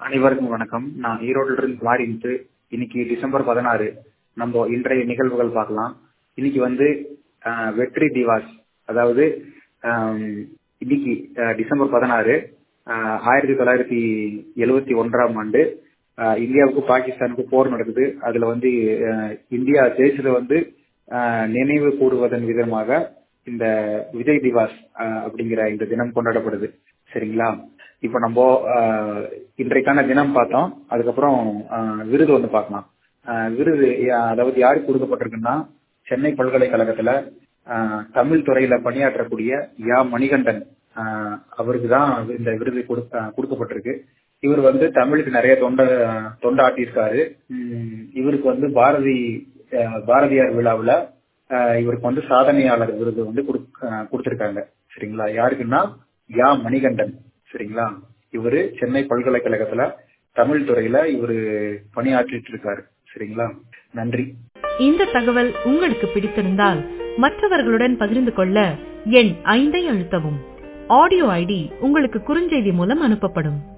அனைவருக்கும் வணக்கம் நான் ஈரோட்டில் இருந்து மாறிட்டு இன்னைக்கு டிசம்பர் பதினாறு நம்ம இன்றைய நிகழ்வுகள் பார்க்கலாம் இன்னைக்கு வந்து ஆஹ், வெற்றி திவாஸ் அதாவது ஆம், இன்னைக்கு ஆஹ், டிசம்பர் பதினாறு ஆஹ், ஆயிரத்தி தொள்ளாயிரத்தி எழுவத்தி ஒன்றாம் ஆண்டு ஆஹ், இந்தியாவுக்கு பாகிஸ்தானுக்கு போர் நடக்குது அதுல வந்து ஆஹ், இந்தியா ஜெயிச்சதை வந்து ஆஹ், நினைவு கூறுவதன் விதமாக இந்த விஜய் திவாஸ் ஆஹ், அப்படிங்கிற இந்த தினம் கொண்டாடப்படுது சரிங்களா இப்ப நம்ம ஆஹ், இன்றைக்கான தினம் பார்த்தோம் அதுக்கப்புறம் ஆஹ், விருது ஒன்று பார்க்கலாம் ஆஹ், விருது யா- அதாவது யாருக்கு கொடுக்கப்பட்டிருக்குன்னா சென்னை பல்கலைக்கழகத்துல ஆஹ், தமிழ் துறையில பணியாற்றக்கூடிய யா மணிகண்டன் ஆஹ், அவருக்கு தான் இந்த விருது கொடுக்க- ஆஹ், கொடுக்கப்பட்டிருக்கு இவர் வந்து தமிழுக்கு நிறைய தொண்டை தொண்டாட்டியிருக்காரு உம், இவருக்கு வந்து பாரதி ஆஹ், பாரதியார் விழாவுல ஆஹ், இவருக்கு வந்து சாதனையாளர் விருது வந்து கொடுக்க- ஆஹ், கொடுத்திருக்காங்க சரிங்களா யாருக்குன்னா யா மணிகண்டன் சரிங்களா இவரு சென்னை பல்கலைக்கழகத்துல தமிழ் துறையில இவரு பணியாற்றிட்டு இருக்காரு சரிங்களா நன்றி இந்த தகவல் உங்களுக்கு பிடித்திருந்தால் மற்றவர்களுடன் பகிர்ந்து கொள்ள எண் ஐந்தை அழுத்தவும் ஆடியோ ஐடி உங்களுக்கு குறுஞ்செய்தி மூலம் அனுப்பப்படும்